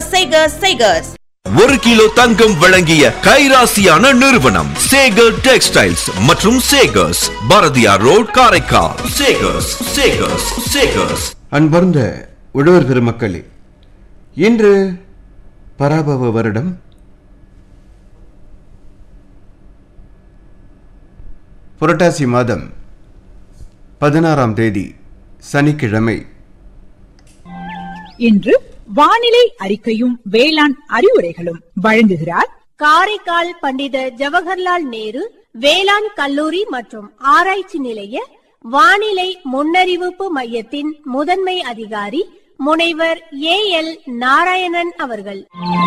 சேகர்ஸ் சேகர்ஸ் ஒரு கிலோ தங்கம் வழங்கிய கைராசியான நிறுவனம் சேகர் டெக்ஸ்டைல்ஸ் மற்றும் சேகர்ஸ் பாரதியார் ரோட் காரைக்கால் சேகர்ஸ் சேகர்ஸ் சேகர்ஸ் அன்பார்ந்த உழவர் பெருமக்களே இன்று பராபவ வருடம் புரட்டாசி மாதம் பதினாறாம் தேதி சனிக்கிழமை இன்று வானிலை அறிக்கையும் வேளாண் அறிவுரைகளும் வழங்குகிறார் காரைக்கால் பண்டித ஜவஹர்லால் நேரு வேளாண் கல்லூரி மற்றும் ஆராய்ச்சி நிலைய வானிலை முன்னறிவிப்பு மையத்தின் முதன்மை அதிகாரி முனைவர் ஏ எல் நாராயணன் அவர்கள்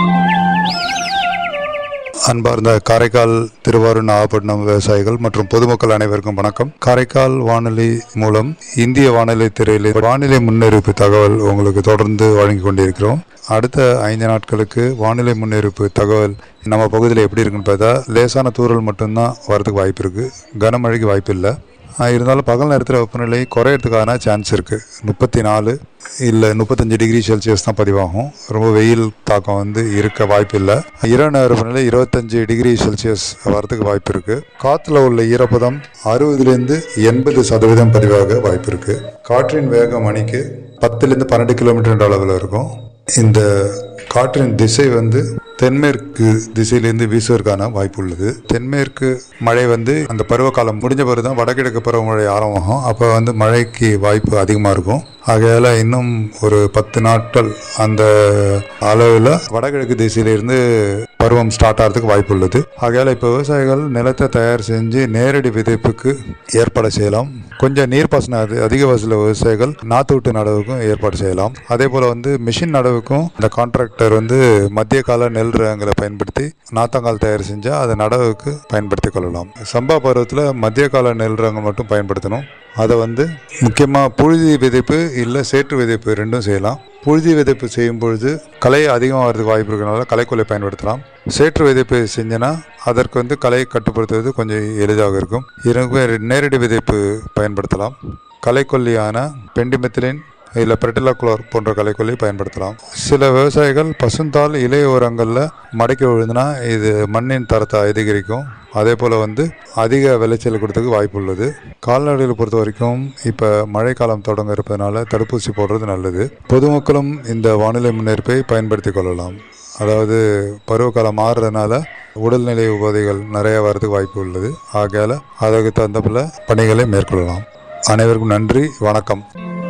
அன்பார்ந்த காரைக்கால் திருவாரூர் நாகப்பட்டினம் விவசாயிகள் மற்றும் பொதுமக்கள் அனைவருக்கும் வணக்கம் காரைக்கால் வானொலி மூலம் இந்திய வானிலை துறையில் வானிலை முன்னறிவிப்பு தகவல் உங்களுக்கு தொடர்ந்து வழங்கி கொண்டிருக்கிறோம் அடுத்த ஐந்து நாட்களுக்கு வானிலை முன்னறிவிப்பு தகவல் நம்ம பகுதியில் எப்படி இருக்குன்னு பார்த்தா லேசான தூறல் மட்டும்தான் வரதுக்கு வாய்ப்பு இருக்கு கனமழைக்கு வாய்ப்பு இல்லை ஆஹ் இருந்தாலும் பகல் நேரத்தில் வெப்பநிலை குறையறதுக்கான சான்ஸ் இருக்குது முப்பத்தி நாலு இல்லை முப்பத்தஞ்சு டிகிரி செல்சியஸ் தான் பதிவாகும் ரொம்ப வெயில் தாக்கம் வந்து இருக்க வாய்ப்பு இல்லை இரவு நேர வெப்பநிலை இருபத்தஞ்சு டிகிரி செல்சியஸ் வரதுக்கு வாய்ப்பு இருக்குது காற்றுல உள்ள ஈரப்பதம் அறுபதுலேருந்து எண்பது சதவீதம் பதிவாக வாய்ப்பு இருக்குது காற்றின் வேகம் மணிக்கு பத்துலேருந்து பன்னெண்டு கிலோமீட்டர் அளவில் இருக்கும் இந்த காற்றின் திசை வந்து தென்மேற்கு திசையிலிருந்து வீசுவதற்கான வாய்ப்பு உள்ளது தென்மேற்கு மழை வந்து அந்த பருவகாலம் முடிஞ்ச பிறகு தான் வடகிழக்கு பருவமழை ஆரம்பமாகும் அப்போ வந்து மழைக்கு வாய்ப்பு அதிகமாக இருக்கும் ஆகையால் இன்னும் ஒரு பத்து நாட்கள் அந்த அளவில் வடகிழக்கு திசையிலிருந்து பருவம் ஸ்டார்ட் ஆகிறதுக்கு வாய்ப்பு உள்ளது ஆகையால் இப்போ விவசாயிகள் நிலத்தை தயார் செஞ்சு நேரடி விதைப்புக்கு ஏற்பாடு செய்யலாம் கொஞ்சம் நீர்ப்பாசனம் அது அதிக வசூல விவசாயிகள் நாற்று விட்டு நடவுக்கும் ஏற்பாடு செய்யலாம் அதே போல் வந்து மிஷின் நடவுக்கும் இந்த கான்ட்ராக்டர் வந்து மத்திய கால நெல் ரகங்களை பயன்படுத்தி நாத்தங்கால் தயார் செஞ்சால் அதை நடவுக்கு பயன்படுத்தி கொள்ளலாம் சம்பா பருவத்தில் மத்திய கால நெல் ரகங்கள் மட்டும் பயன்படுத்தணும் அதை வந்து முக்கியமாக புழுதி விதைப்பு இல்லை சேற்று விதைப்பு ரெண்டும் செய்யலாம் புழுதி விதைப்பு செய்யும் பொழுது களை அதிகமாக வரதுக்கு வாய்ப்பு இருக்கிறனால களைக்கொல்லை பயன்படுத்தலாம் சேற்று விதைப்பு செஞ்சனா அதற்கு வந்து களையை கட்டுப்படுத்துவது கொஞ்சம் எளிதாக இருக்கும் இரண்டு நேரடி விதைப்பு பயன்படுத்தலாம் களைக்கொல்லியான பெண்டிமெத்திலின் இல்லை பெர்டிலாக்குலர் போன்ற களைக்கொல்லி பயன்படுத்தலாம் சில விவசாயிகள் பசுந்தாள் இலைய உரங்களில் மடக்கி விழுந்துனா இது மண்ணின் தரத்தை அதிகரிக்கும் அதே போல் வந்து அதிக விளைச்சல் கொடுத்ததுக்கு வாய்ப்பு உள்ளது கால்நடைகளை பொறுத்த வரைக்கும் இப்போ மழைக்காலம் தொடங்க இருப்பதனால தடுப்பூசி போடுறது நல்லது பொதுமக்களும் இந்த வானிலை முன்னேற்பை பயன்படுத்தி கொள்ளலாம் அதாவது பருவகாலம் மாறுறதுனால உடல்நிலை உபாதைகள் நிறைய வரதுக்கு வாய்ப்பு உள்ளது ஆகையால் அதற்கு தகுந்தப்பில் பணிகளை மேற்கொள்ளலாம் அனைவருக்கும் நன்றி வணக்கம்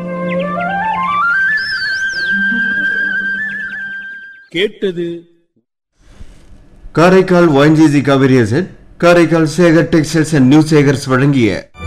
கேட்டது Karaikal ONGC Cauvery asset Karaikal Sekar textiles and new Sekars வழங்கிய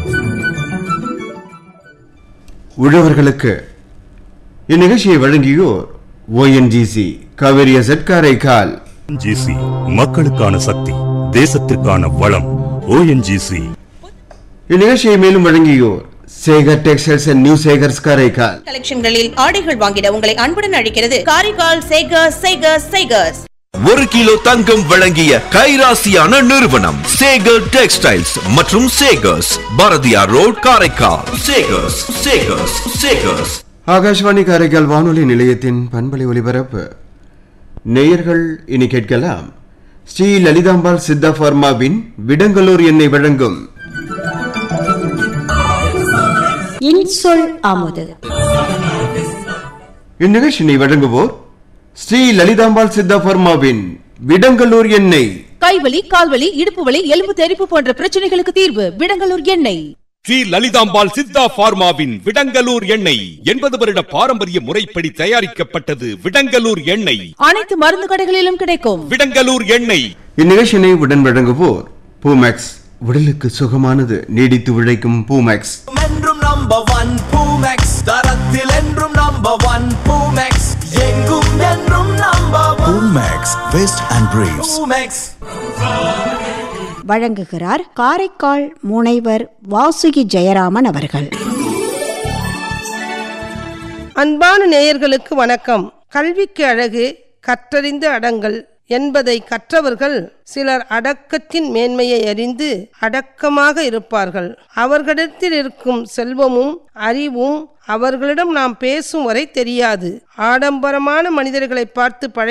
உழவர்களுக்கு இந்நிகழ்ச்சியை வழங்கியோர் ONGC Cauvery asset Karaikal GC மக்களுக்கான சக்தி தேசத்திற்கான வளம் ஓஎன்ஜிசி இந்நிகழ்ச்சியை மேலும் வழங்கியோர் Sekar textiles and new Sekars Karaikal கலெக்ஷன்களில் ஆடைகள் வாங்கிட உங்களை அன்புடன் அழைக்கிறது காரைக்கால் சேகர்ஸ் சேகர்ஸ் சேகர்ஸ் ஒரு கிலோ தங்கம் வழங்கிய கைராசியான நிறுவனம் சேகர் டெக்ஸ்டைல்ஸ் மற்றும் சேகர்ஸ் பாரதியார் ரோட் காரைக்கால் சேகர்ஸ் சேகர்ஸ் சேகர்ஸ் ஆகாஷ்வாணி காரைக்கால் வானொலி நிலையத்தின் பண்பலை ஒலிபரப்பு நேயர்கள் இனி கேட்கலாம் ஸ்ரீ லலிதாம்பாள் சித்தா ஃபார்மாவின் விடங்கலூர் எண்ணெய் வழங்கும் இன்சொல் அமுது இந்நிகழ்ச்சியை வழங்குவோர் ஸ்ரீ லலிதாம்பாள் சித்தா ஃபார்மாவின் விடங்கலூர் எண்ணெய் கைவலி கால்வலி இடுப்பு வலி எலும்பு தெறிப்பு போன்ற பிரச்சனைகளுக்கு தீர்வு விடங்கலூர் எண்ணெய் ஸ்ரீ லலிதாம்பாள் சித்தா பார்மாவின் விடங்கலூர் எண்ணெய் எண்பது வருட பாரம்பரிய முறைப்படி தயாரிக்கப்பட்டது விடங்கலூர் எண்ணெய் அனைத்து மருந்து கடைகளிலும் கிடைக்கும் விடங்கலூர் எண்ணெய் இந்நிகழ்ச்சியினை உடன் வழங்குவோர் பூமேக்ஸ் உடலுக்கு சுகமானது நீடித்து உழைக்கும் பூமேக்ஸ் என்றும் நம்பர் ஒன் பூமெக்ஸ் தரத்தில் என்றும் நம்பர் ஒன் பூமெக்ஸ் எங்கும் என்றும் number one Max Vest and Briefs. Poomex வழங்குகிறார் காரைக்கால் முனைவர் வாசுகி ஜெயராமன் அவர்கள் அன்பான நேயர்களுக்கு வணக்கம் கல்விக்கு அழகு கற்றறிந்து அடங்கல் என்பதை கற்றவர்கள் சிலர் அடக்கத்தின் மேன்மையை அறிந்து அடக்கமாக இருப்பார்கள் அவர்களிடத்தில் இருக்கும் செல்வமும் அறிவும் அவர்களிடம் நாம் பேசும் வரை தெரியாது ஆடம்பரமான மனிதர்களை பார்த்து பழகி